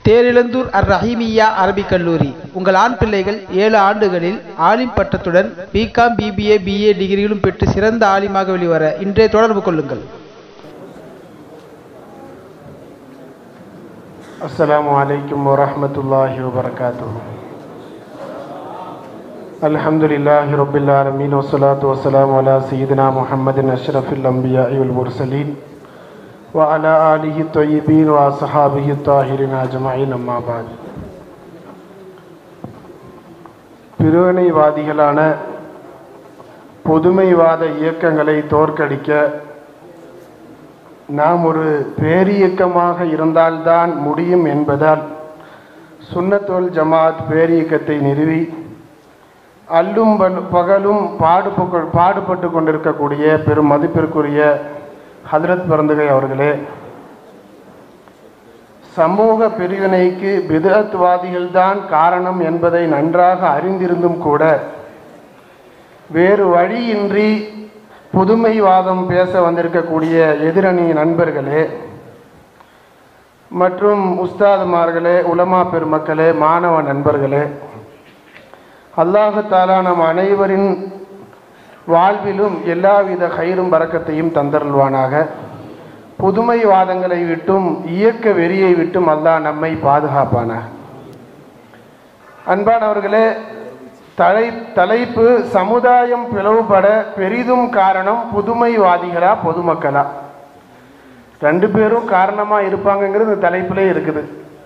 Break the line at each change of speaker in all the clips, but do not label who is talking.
தேரிழந்தூர் அர் ரஹீமியா அரபிக் கல்லூரி உங்கள் ஆண் பிள்ளைகள் ஏழு ஆண்டுகளில் ஆலிம் பட்டத்துடன் பிகாம் பிபிஏ பிஏ டிகிரிகளும் பெற்று சிறந்த ஆலிமாக வெளிவர இன்றே தொடர்பு கொள்ளுங்கள்
السلام عليكم ورحمة الله وبركاته الحمد لله رب العالمين والصلاة والسلام على سيدنا محمد أشرف الأنبياء والمرسلين وعلى آله الطيبين وأصحابه الطاهرين أجمعين أما بعد பிரிவினைவாதிகளான பொதுமைவாத இயக்கங்களை தோற்கடிக்க நாம் ஒரு பேரியக்கமாக இருந்தால்தான் முடியும் என்பதால் சுன்னத்துல் ஜமாத் பேரியக்கத்தை நிறுவி அல்லும் பல்- பகலும் பாடுபட்டு பாடுபட்டு கொண்டிருக்கக்கூடிய பெரும் மதிப்பிற்குரிய ஹதரத் பரந்துகை அவர்களே சமூக பிரிவினைக்கு பிதத்வாதிகள்தான் காரணம் என்பதை நன்றாக அறிந்திருந்தும் கூட வேறு வழியின்றி புதுமைவாதம் பேச வந்திருக்கக்கூடிய எதிரணி நண்பர்களே மற்றும் உஸ்தாதுமார்களே உலமா பெருமக்களே மாணவ நண்பர்களே அல்லாஹு தாலா நம் அனைவரின் வாழ்விலும் எல்லாவித கயிறும் பறக்கத்தையும் தந்தருள்வானாக புதுமைவாதங்களை விட்டும் இயக்க வெறியை விட்டும் அல்லாஹ் நம்மை பாதுகாப்பானாக அன்பானவர்களே தலை தலைப்பு சமுதாயம் பிளவுபட பெரிதும் காரணம் புதுமைவாதிகளா பொதுமக்களா ரெண்டு பேரும் காரணமா இருப்பாங்கங்கிறது இந்த தலைப்பிலே இருக்குது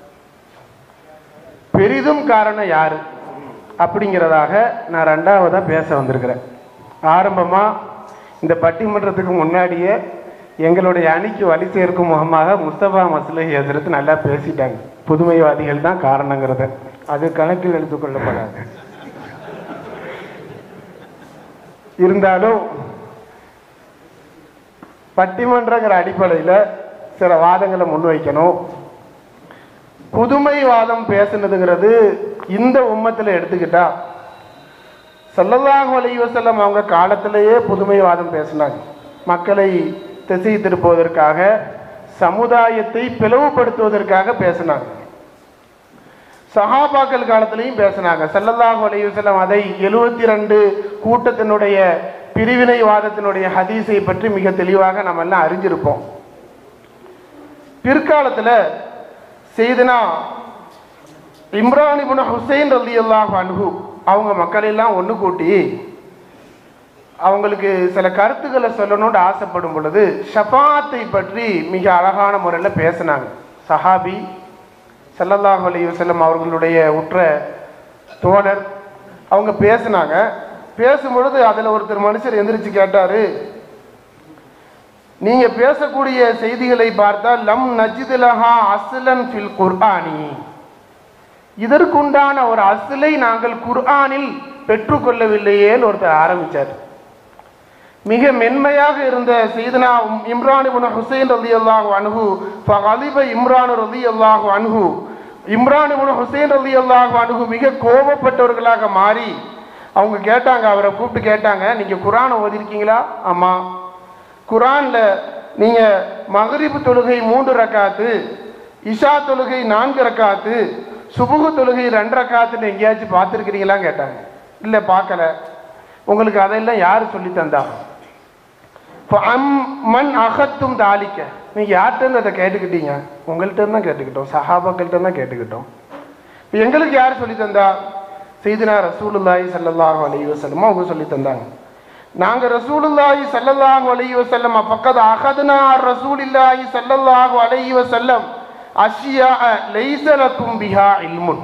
பெரிதும் காரணம் யாரு அப்படிங்கிறதாக நான் ரெண்டாவதா பேச வந்திருக்கிறேன் ஆரம்பமா இந்த பட்டிமன்றத்துக்கு முன்னாடியே எங்களுடைய அணிக்கு வழி சேர்க்கும் முகமாக முஸ்தபா மஸ்லஹி ஹசரத் நல்லா பேசிட்டாங்க புதுமைவாதிகள் தான் காரணங்கிறத அது கணக்கில் எடுத்துக்கொள்ளப்படாது இருந்தாலும் பட்டிமன்றங்கிற அடிப்படையில் சில வாதங்களை முன்வைக்கணும் புதுமைவாதம் பேசுனதுங்கிறது இந்த உம்மத்தில் எடுத்துக்கிட்டா ஸல்லல்லாஹு அலைஹி வஸல்லம் அவங்க காலத்திலேயே புதுமைவாதம் பேசினாங்க மக்களை திசை திருப்புவதற்காக சமுதாயத்தை பிளவுபடுத்துவதற்காக பேசினாங்க சஹாபாக்கள் காலத்திலையும் பேசினாங்க ஸல்லல்லாஹு அலைஹி வஸல்லம் அதை எழுவத்தி ரெண்டு கூட்டத்தினுடைய பிரிவினைவாதத்தினுடைய ஹதீஸை பற்றி மிக தெளிவாக நம்ம எல்லாம் அறிஞ்சிருப்போம் பிற்காலத்தில் செய்தனா இம்ரான் இப்னு ஹுசைன் ரலியல்லாஹு அன்ஹு அவங்க மக்கள் எல்லாம் ஒன்று கூட்டி அவங்களுக்கு சில கருத்துக்களை சொல்லணும்னு ஆசைப்படும் பொழுது ஷஃபாத்தை பற்றி மிக அழகான முறையில் பேசினாங்க சஹாபி ஸல்லல்லாஹு அலைஹி வஸல்லம் அவர்களுடைய உற்ற தோழர் அவங்க பேசினாங்க பேசும்பொழுது அதில் ஒருத்தர் மனுஷர் எந்திரிச்சு கேட்டாரு நீங்க பேசக்கூடிய செய்திகளை பார்த்தால் லம் நஜிதுலஹா அஸ்லன் ஃபில் குர்ஆனி இதற்குண்டான ஒரு அஸ்லை நாங்கள் குர்ஆனில் பெற்றுக்கொள்ளவில்லையேன்னு ஒருத்தர் ஆரம்பிச்சார் மிக மென்மையாக இருந்த செய்தனா இம்ரான் இப்னு ஹுசைன் ரலியல்லாஹு அன்ஹு ஃபகலிப இம்ரான் ரலியல்லாஹு அன்ஹு இம்ரான் இப்னு ஹுசைன் ரலியல்லாஹு அன்ஹு மிக கோபப்பட்டவர்களாக மாறி அவங்க கேட்டாங்க அவரை கூப்பிட்டு கேட்டாங்க நீங்க குர்ஆனை ஓதிருக்கீங்களா ஆமா குர்ஆன்ல நீங்க மகரிப் தொழுகை மூன்று ரக்காத்து இஷா தொழுகை நான்கு ரக்காத்து சுபுகு தொழுகை ரெண்டு ரக்காத்துன்னு எங்கேயாச்சும் பார்த்துருக்கிறீங்களா கேட்டாங்க இல்லை பார்க்கல உங்களுக்கு அதெல்லாம் யார் சொல்லி தந்தா மண் அகத்தும் தாளிக்க நீங்க யார்கிட்ட இருந்து அதை கேட்டுக்கிட்டீங்க உங்கள்கிட்ட இருந்து தான் கேட்டுக்கிட்டோம் சஹாபாக்கள்கிட்ட தான் கேட்டுக்கிட்டோம் இப்ப எங்களுக்கு யார் சொல்லி தந்தா செய்தினா ரசூலுல்லாஹி ஸல்லல்லாஹு அலைஹி வஸல்லம் அவங்க சொல்லி தந்தாங்க நாங்க ரசூலுல்லாஹி ஸல்லல்லாஹு அலைஹி வஸல்லம் ஃபக்கத் அகதுனா ரசூலில்லாஹி ஸல்லல்லாஹு அலைஹி வஸல்லம் அஷ்யா லைஸ லக்கும் பிஹா இல்முன்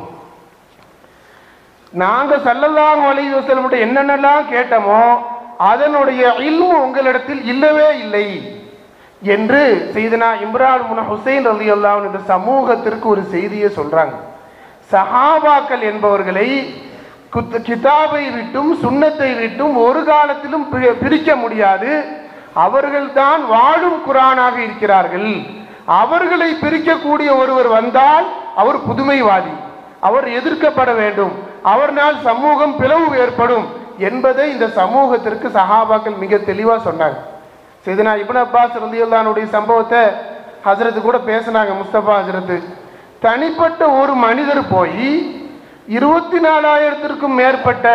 நாங்க ஸல்லல்லாஹு அலைஹி வஸல்லம் என்னென்னலாம் கேட்டோமோ அதனுடைய இல்மு உங்களிடத்தில் இல்லவே இல்லை என்று செய்தனா இம்ரான் முன ஹுசைன் ரலியல்லாஹு அன்ஹு இந்த சமூகத்திற்கு ஒரு செய்தியை சொல்றாங்க சஹாபாக்கள் என்பவர்களை குத்- கிதாபை விட்டும் சுன்னத்தை விட்டும் ஒரு காலத்திலும் பி- பிரிக்க முடியாது அவர்கள்தான் வாழும் குரானாக இருக்கிறார்கள் அவர்களை பிரிக்கக்கூடிய ஒருவர் வந்தால் அவர் புதுமைவாதி அவர் எதிர்க்கப்பட வேண்டும் அவர்னால் சமூகம் பிளவு ஏற்படும் என்பதை இந்த சமூகத்திற்கு சஹாபாக்கள் மிக தெளிவா சொன்னாங்க செய்தனா இப்னு அப்பாஸ் ரலியல்லாஹுடைய சம்பவத்தை ஹஜரத்து கூட பேசினாங்க முஸ்தபா ஹஜரத்து தனிப்பட்ட ஒரு மனிதர் போய் இருபத்தி நாலாயிரத்திற்கும் மேற்பட்ட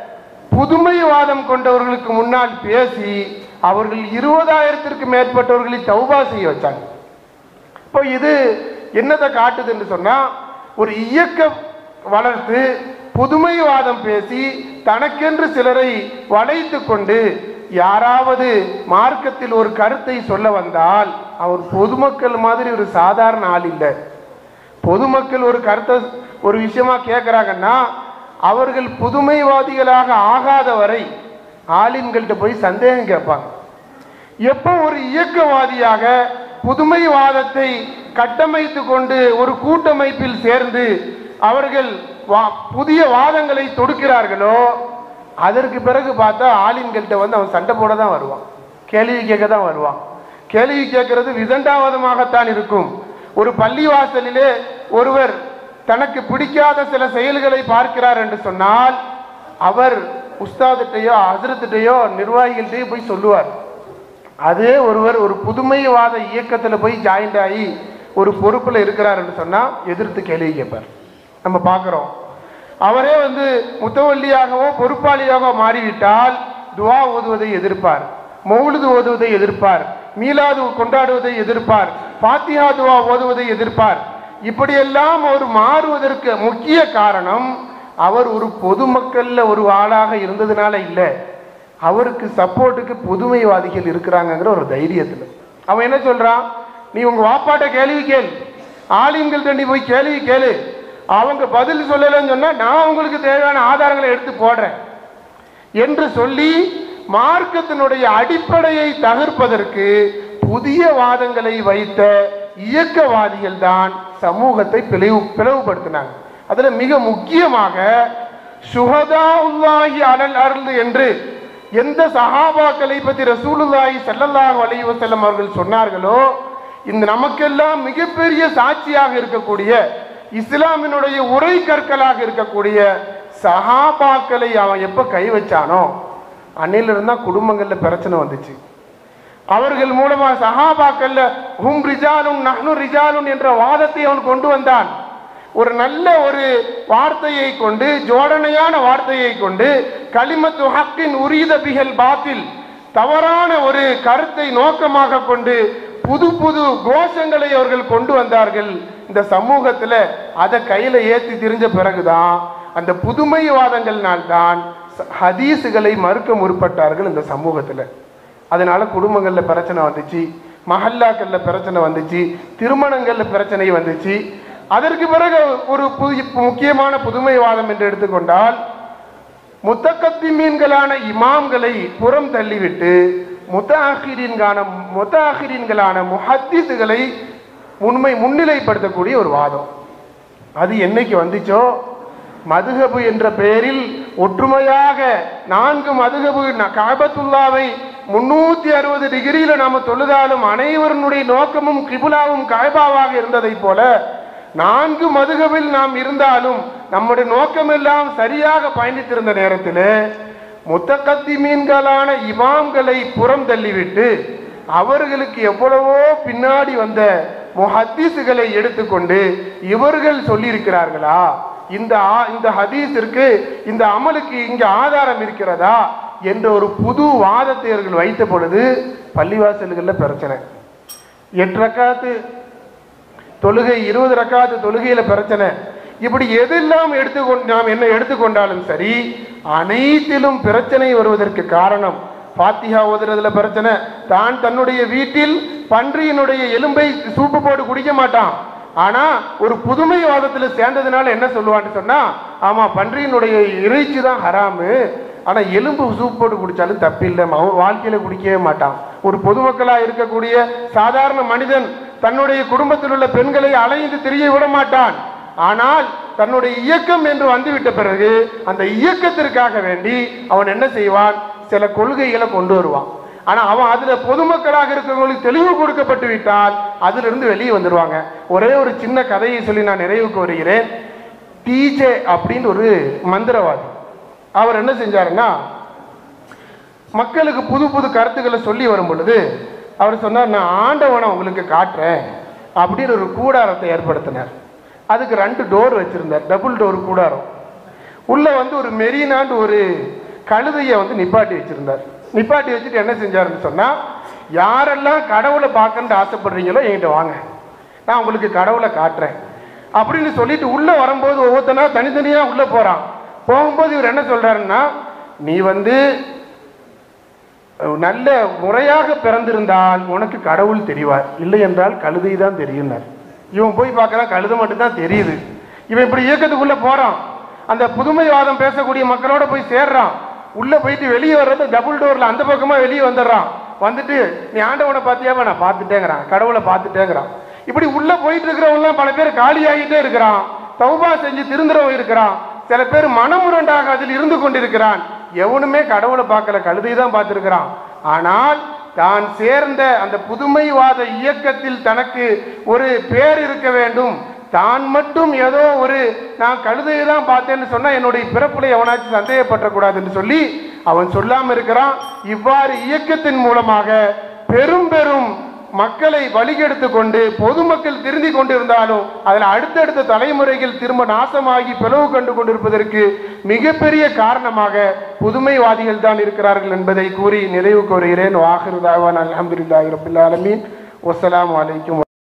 புதுமைவாதம் கொண்டவர்களுக்கு முன்னால் பேசி அவர்கள் இருபதாயிரத்திற்கு மேற்பட்டவர்களை தௌபா செய்ய வச்சாங்க இப்போ இது என்னத்தை காட்டுதுன்னு சொன்னா ஒரு இயக்க வளர்த்து புதுமைவாதம் பேசி தனக்கென்று சிலரை வளைத்து கொண்டு யாராவது மார்க்கத்தில் ஒரு கருத்தை சொல்ல வந்தால் அவர் பொதுமக்கள் மாதிரி ஒரு சாதாரண ஆள் இல்லை பொதுமக்கள் ஒரு கருத்தை ஒரு விஷயமா கேட்குறாங்கன்னா அவர்கள் புதுமைவாதிகளாக ஆகாத வரை ஆலிம்கள்ட்ட போய் சந்தேகம் கேட்பாங்க எப்போ ஒரு இயக்கவாதியாக புதுமைவாதத்தை கட்டமைத்து கொண்டு ஒரு கூட்டமைப்பில் சேர்ந்து அவர்கள் வா- புதிய வாதங்களை தொடுக்கிறார்களோ அதற்கு பிறகு பார்த்தா ஆலிம்கள்ட்ட வந்து அவன் சண்டை போட தான் வருவான் கேள்வி கேட்க தான் வருவான் கேள்வி கேட்கறது விதண்டாவாதமாகத்தான் இருக்கும் ஒரு பள்ளிவாசலிலே ஒருவர் தனக்கு பிடிக்காத சில செயல்களை பார்க்கிறார் என்று சொன்னால் அவர் உஸ்தாதிட்டையோ ஹசரத்திட்டையோ நிர்வாகிகள்கிட்டயோ போய் சொல்லுவார் அதே ஒருவர் ஒரு புதுமைவாத இயக்கத்தில் போய் ஜாயின்ட் ஆகி ஒரு பொறுப்பில் இருக்கிறார் என்று சொன்னால் எதிர்த்து கேள்வி கேட்பார் நம்ம பார்க்குறோம் அவரே வந்து முத்தவல்லியாகவோ பொறுப்பாளியாகவோ மாறிவிட்டால் துவா ஓதுவதை எதிர்ப்பார் மௌலுது ஓதுவதை எதிர்ப்பார் மீலாது கொண்டாடுவதை எதிர்ப்பார் பாத்தியா துவா ஓதுவதை எதிர்ப்பார் இப்படியெல்லாம் அவர் மாறுவதற்கு முக்கிய காரணம் அவர் ஒரு பொதுமக்கள்ல ஒரு ஆளாக இருந்ததுனால இல்லை அவருக்கு சப்போர்ட்டுக்கு புதுமைவாதிகள் இருக்கிறாங்கங்கிற ஒரு தைரியத்தில் அவன் என்ன சொல்றான் நீ உங்க வாப்பாட்ட கேள்வி கேள் ஆலிம்கள்ட்ட நீ போய் கேள்வி கேளு அவங்க பதில் சொல்லலைன்னு சொன்னா நான் உங்களுக்கு தேவையான ஆதாரங்களை எடுத்து போடுறேன் என்று சொல்லி மார்க்கத்தினுடைய அடிப்படையை தகர்ப்பதற்கு புதிய வாதங்களை வைத்த இயக்கவாதிகள் தான் சமூகத்தை பிளவு பிளவுபடுத்தினாங்க அதுல மிக முக்கியமாக சுஹதா உல்லாஹி அலல் அருள் என்று எந்த சஹாபாக்களை பற்றி ரசூலுல்லாஹி ஸல்லல்லாஹு அலைஹி வஸல்லம் அவர்கள் சொன்னார்களோ இந்த நமக்கெல்லாம் மிகப்பெரிய சாட்சியாக இருக்கக்கூடிய இஸ்லாமினுடைய உரை கற்களாக இருக்கக்கூடிய சஹாபாக்களை அவன் எப்ப கை வச்சானோ அன்னையில இருந்தா குடும்பங்கள்ல பிரச்சனை வந்துச்சு அவர்கள் மூலமா சஹாபாக்கள்ல ஹும் ரிஜாலும் நஹ்னு ரிஜாலும் என்ற வாதத்தை அவன் கொண்டு வந்தான் ஒரு நல்ல ஒரு வார்த்தையை கொண்டு ஜோடனையான வார்த்தையை கொண்டு கலிமத்து ஹக்கின் உரியத பிகல் பாத்தில் தவறான ஒரு கருத்தை நோக்கமாக கொண்டு புது புது கோஷங்களை அவர்கள் கொண்டு வந்தார்கள் இந்த சமூகத்துல அதை கையில ஏத்தி திரிஞ்ச பிறகுதான் அந்த புதுமைவாதங்கள்னால்தான் ச- ஹதீஸுகளை மறுக்க முற்பட்டார்கள் இந்த சமூகத்துல அதனால குடும்பங்கள்ல பிரச்சனை வந்துச்சு மஹல்லாக்கள்ல பிரச்சனை வந்துச்சு திருமணங்கள்ல பிரச்சனை வந்துச்சு அதற்கு பிறகு ஒரு புதிய முக்கியமான புதுமைவாதம் என்று எடுத்துக்கொண்டால் முத்தக்கத்திமீன்களான இமாம்களை புறம் தள்ளிவிட்டு முத்தாஹிரீன்கான முத்தாஹிரீன்களான முஹத்திஸுகளை உண்மை முன்னிலைப்படுத்தக்கூடிய ஒரு வாதம் அது என்னைக்கு வந்துச்சோ மதுஹபு என்ற பெயரில் ஒற்றுமையாக நான்கு மதுஹபு ந- காபத்துல்லாவை முன்னூத்தி அறுபது டிகிரியில நாம தொழுதாலும் அனைவருடைய நோக்கமும் கிபுலாவும் காய்பாவாக இருந்ததைப் போல நான்கு மதுகவில் நாம் இருந்தாலும் நம்முடைய நோக்கமெல்லாம் சரியாக பயணித்திருந்த நேரத்தில் முத்தக்கத்திமீன்களான இமாம்களை புறம் தள்ளிவிட்டு அவர்களுக்கு எவ்வளவோ பின்னாடி வந்த முஹத்தீஸுகளை எடுத்துக்கொண்டு இவர்கள் சொல்லியிருக்கிறார்களா இந்த ஆ- இந்த ஹதீஸிற்கு இந்த அமலுக்கு இங்க ஆதாரம் இருக்கிறதா என்ற ஒரு புது வாதத்தை அவர்கள் வைத்த பொழுது பள்ளிவாசல்களில் பிரச்சனை எட்டு ரக்காத்து தொழுகை இருபது ரக்காத்து தொழுகையில பிரச்சனை இப்படி எதெல்லாம் எடுத்துக்கொண்டு நாம் என்ன எடுத்துக்கொண்டாலும் சரி அனைத்திலும் பிரச்சனை வருவதற்கு காரணம் பாத்திஹா ஓதுறதுல பிரச்சனை தான் தன்னுடைய வீட்டில் பன்றியினுடைய எலும்பை சூப்பு போட்டு குடிக்க மாட்டான் ஆனா ஒரு புதுமைவாதத்துல சேர்ந்ததுனால என்ன சொல்லுவான்னு சொன்னா ஆமா பன்றியினுடைய இறைச்சி தான் ஹராமு ஆனா எலும்பு சூப் போட்டு குடிச்சாலும் தப்பில்லை அவன் வாழ்க்கையில குடிக்கவே மாட்டான் ஒரு பொதுமக்களா இருக்கக்கூடிய சாதாரண மனிதன் தன்னுடைய குடும்பத்தில் உள்ள பெண்களை அலைந்து திரிய விட மாட்டான் ஆனால் தன்னுடைய இயக்கம் என்று வந்துவிட்ட பிறகு அந்த இயக்கத்திற்காக வேண்டி அவன் என்ன செய்வான் சில கொள்கைகளை கொண்டு வருவான் ஆனா அவன் அதுல பொதுமக்களாக இருக்கிறவங்களுக்கு தெளிவு கொடுக்கப்பட்டு விட்டால் அதுல இருந்து வெளியே வந்துருவாங்க ஒரே ஒரு சின்ன கதையை சொல்லி நான் நிறைவுக்கு வருகிறேன் டிஜே அப்படின்னு ஒரு மந்திரவாதி அவர் என்ன செஞ்சாருன்னா மக்களுக்கு புது புது கருத்துக்களை சொல்லி வரும் பொழுது அவர் சொன்னார் நான் ஆண்டவனை உங்களுக்கு காட்டுறேன் அப்படின்னு ஒரு கூடாரத்தை ஏற்படுத்தினார் அதுக்கு ரெண்டு டோர் வச்சிருந்தார் டபுள் டோர் கூடாரம் உள்ள வந்து ஒரு மெரினாண்டு ஒரு கழுதையை வந்து நிப்பாட்டி வச்சிருந்தார் நிப்பாட்டி வச்சுட்டு என்ன செஞ்சாருன்னு சொன்னா யாரெல்லாம் கடவுளை பார்க்கணும்னு ஆசைப்படுறீங்களோ என்கிட்ட வாங்க நான் உங்களுக்கு கடவுளை காட்டுறேன் அப்படின்னு சொல்லிட்டு உள்ள வரும்போது ஒவ்வொருத்தனா தனித்தனியா உள்ள போறான் போகும்போது இவர் என்ன சொல்றாருன்னா நீ வந்து நல்ல முறையாக பிறந்திருந்தால் உனக்கு கடவுள் தெரிவார் இல்லை என்றால் கழுதை தான் தெரியும்னார் இவன் போய் பார்க்கறான் கழுதை மட்டும் தான் தெரியுது இவன் இப்படி இயக்கத்துக்குள்ள போறான் அந்த புதுமைவாதம் பேசக்கூடிய மக்களோட போய் சேர்றான் உள்ள போயிட்டு வெளியே வர்றது டபுள் டோர்ல அந்த பக்கமா வெளியே வந்துடுறான் வந்துட்டு நீ ஆண்டவனை பார்த்தியாவா நான் பார்த்துட்டேங்கிறான் கடவுளை பார்த்துட்டேங்கிறான் இப்படி உள்ள போயிட்டு இருக்கிறவங்க பல பேர் காலியாகிட்டே இருக்கிறான் தௌபா செஞ்சு திருந்துறவன் இருக்கிறான் சில பேர் மனமுரண்டாக அதில் இருந்து கொண்டிருக்கிறான் எவனுமே கடவுளை பார்க்கல கழுதை தான் பார்த்திருக்கிறான் ஆனால் தான் சேர்ந்த அந்த புதுமைவாத இயக்கத்தில் தனக்கு ஒரு பேர் இருக்க வேண்டும் தான் மட்டும் ஏதோ ஒரு நான் கழுதையை தான் பார்த்தேன்னு சொன்னா என்னுடைய பிறப்புல எவனாச்சும் சந்தேகப்படக்கூடாதுன்னு சொல்லி அவன் சொல்லாம இருக்கிறான் இவ்வாறு இயக்கத்தின் மூலமாக பெரும் பெரும் மக்களை வழிகெடுத்து கொண்டு பொதுமக்கள் திருந்தி கொண்டிருந்தாலும் அதில் அடுத்தடுத்த தலைமுறைகள் திரும்ப நாசமாகி பிளவு கண்டு கொண்டிருப்பதற்கு மிகப்பெரிய காரணமாக புதுமைவாதிகள் தான் இருக்கிறார்கள் என்பதை கூறி நிறைவு கோருகிறேன் வாஹிருதாவான் அலமதுல்லாஹி ரபுல் ஆலமீன் வஸ்ஸலாமு அலைக்கும்